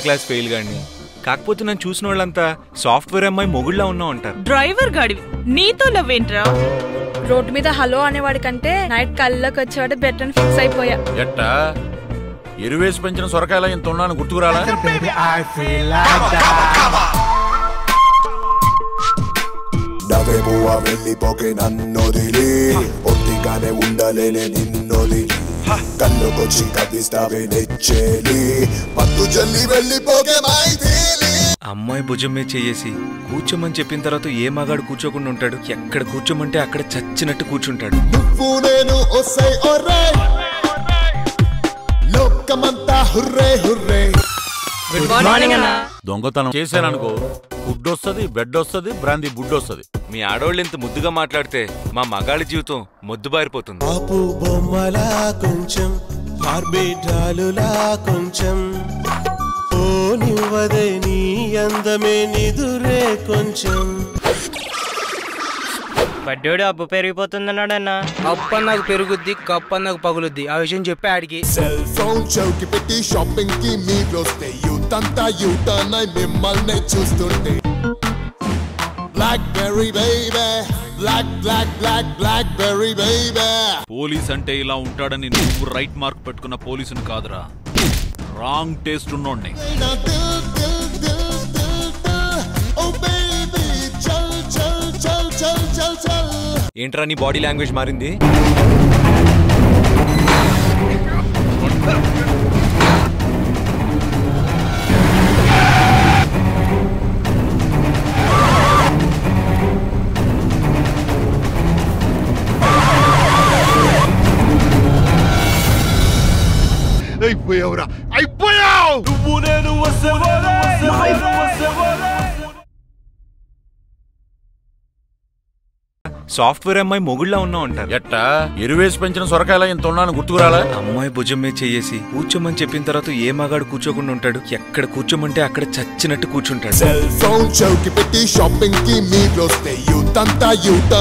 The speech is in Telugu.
క్లాస్ ఫెయిల్ గాని కాకపోతే నన్ను చూసిన వాళ్ళంతా సాఫ్ట్వేర్ అమ్మాయి మొగుళ్ళ ఉన్నా ఉంటారు డ్రైవర్ గాడివి నీతో లవ్ ఏంట్రా రోడ్డు మీద హలో అనేవాడి కంటే నైట్ కళ్ళకి వచ్చేవాడు బెటర్ అని ఫిక్స్ అయిపోయా ఎట్టా ఎరువేసి పెంచిన సొరకాయల ఇంత ఉన్నాను గుర్తుకురాలా నవేమో వెళ్ళిపోకే నన్నొదిలి ఒత్తిగానే ఉండలేనే నిన్నొదిలి కళ్ళకొచ్చి కదిస్తావే నెచ్చేలి పట్టు జల్లి వెళ్ళిపోకే మైథిలి అమ్మాయి భుజం మీద చేసి కూర్చోమని చెప్పిన తర్వాత ఏ మగాడు కూర్చోకుండా ఉంటాడు ఎక్కడ కూర్చోమంటే అక్కడ చచ్చినట్టు కూర్చుంటాడు నువ్వు నేను ఒసై ఒరే లోకమంతా హుర్రే హుర్రే గుడ్ మార్నింగ్ అన్న దొంగతనం చేశాననుకో ఫుడ్ వస్తుంది బెడ్ వస్తుంది బ్రాందీ బుడ్ వస్తుంది మీ ఆడవాళ్ళు ఇంత ముద్దుగా మాట్లాడితే మా మగాళ్ళ జీవితం మొద్దుబారిపోతుంది పాపు బొమ్మలా కొంచెం బార్బిటాలులా కొంచెం ఓ నివ్వదే నీ అందమే నిదురే కొంచెం బడ్డోడు అప్పు పెరిగిపోతుందన్నాడన్న అప్ప నాకు పెరుగుద్ది కప్ప నాకు పగులుద్ది ఆ విషయం చెప్పి ఆడికి సెల్ ఫోన్ చౌకి పెట్టి షాపింగ్ కి మీరొస్తే యూత్ అంతా యూటర్న్ అయి మిమ్మల్ని చూస్తుంటే blackberry baby black black black blackberry baby police అంటే ఇలా ఉంటాడని నువ్వు రైట్ మార్క్ పెట్టుకున్న పోలీసుని కాదురా రాంగ్ టేస్ట్ ఉన్నోడ్ని నా దిల్ దిల్ దిల్ దిల్ దిల్ ఓ బేబీ చల్ చల్ చల్ చల్ చల్ చల్ ఏంట్రా నీ బాడీ లాంగ్వేజ్ మారింది అయిపోయావురా అయిపోయావు సాఫ్ట్వేర్ అమ్మాయి మొగుళ్ళ ఉన్నా ఉంటారు ఎట్టా ఎరువేసి పెంచిన సొరకాయల ఇంత ఉన్నాను గుర్తుకురాలా అమ్మాయి భుజం మీద చేసి కూర్చోమని చెప్పిన తర్వాత ఏ మగాడు కూర్చోకుండా ఉంటాడు ఎక్కడ కూర్చోమంటే అక్కడ చచ్చినట్టు కూర్చుంటాడు సెల్ ఫోన్ చౌకి పెట్టి షాపింగ్ కి మీరొస్తే యూత్ అంతా యూటర్న్